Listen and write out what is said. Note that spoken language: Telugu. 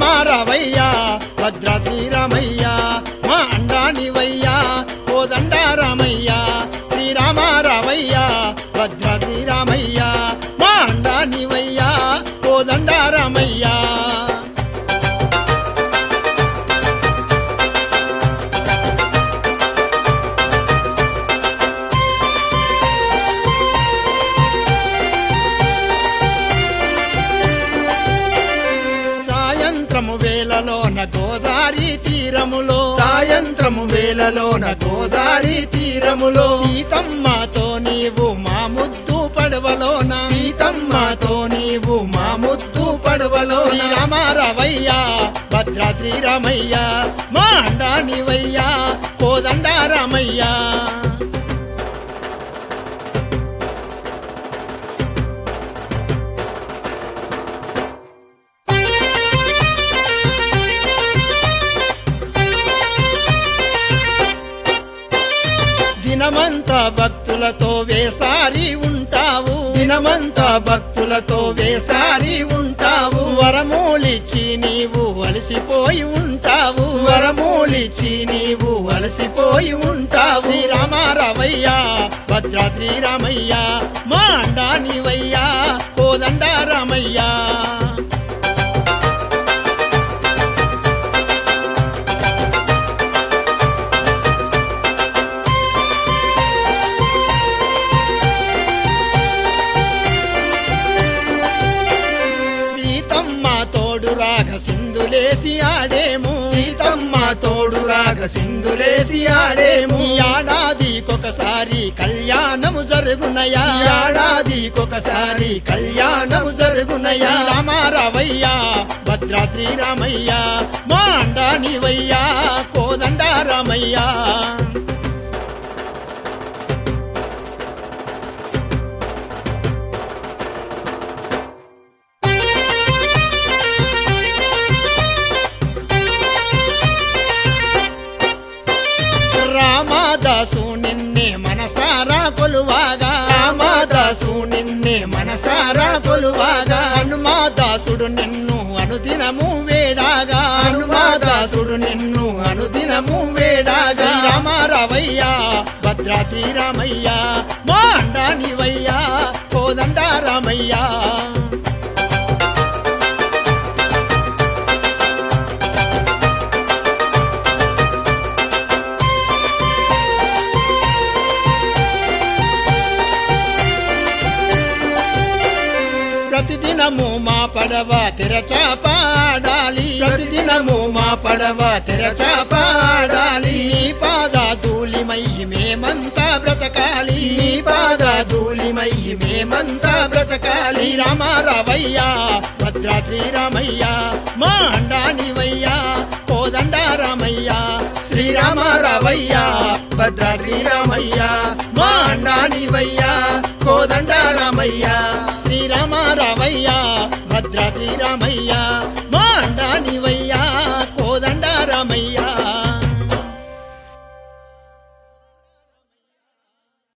శ్రీరామారావయ్య భద్రాద్రి రామయ్య మా అండానివయ్య కోదండారామయ్య శ్రీరామారావయ్య భద్రాద్రి రామయ్య మా అండానివయ్య కోదండారామయ్య సాయంత్రము వేళలోన గోదారి తీరములో సాయంత్రము వేళలోన గోదారి తీరములో సీతమ్మతో నీవు మా ముద్దు పడవలోన సీతమ్మతో నీవు మా ముద్దు పడవలో శ్రీరామారావయ్య భద్రాద్రి రామయ్య మా అండానివయ్య కోదండారామయ్య దినమంతా భక్తులతో వేసారి ఉంటావు దినమంతా భక్తులతో వేసారి ఉంటావు వరమూలిచ్చి నీవు అలసిపోయి ఉంటావు వరమూలిచి నీవు అలసిపోయి ఉంటావు శ్రీరామారావయ్య భద్రాద్రి రామయ్య మా అండానివయ్య కోదండారామయ్య సీతమ్మ తోడు రాగ సింధులేసి ఆడేము సీతమ్మ తోడు రాగ సింధులేసి ఆడేము ఈ ఏడాదికొకసారి కళ్యాణము జరుగునయా ఏడాదికొకసారి కళ్యాణము జరుగునయా రామారావయ్య భద్రాద్రి రామయ్య మా అండానివయ్య కోదండారామయ్య రామాదాసు నిన్నే మనసారా కొలువాగా రామదాసు నిన్నే మనసారా కొలువాగా హనుమాదాసుడు నిన్ను అనుదినము వేడాగా హనుమాదాసుడు నిన్ను అనుదినము వేడాగా శ్రీరామారావయ్య భద్రాద్రి రామయ్య మా అండానివయ్య కోదండారామయ్య ప్రతిదినము మా పడవ తెరచాపాడాలి ప్రతిదినము మా పడవ తెరచాపాడాలి నీ పాద ధూళిమై మేమంతా బ్రతకాలి నీ పాద ధూళిమై మేమంతా బ్రతకాలి శ్రీరామారావయ్య భద్రాద్రి రామయ్య మా అండానివయ్య కోదండారామయ్య శ్రీరామారావయ్య భద్రాద్రి రామయ్య మా అండానివయ్య కోదండ రామయ్య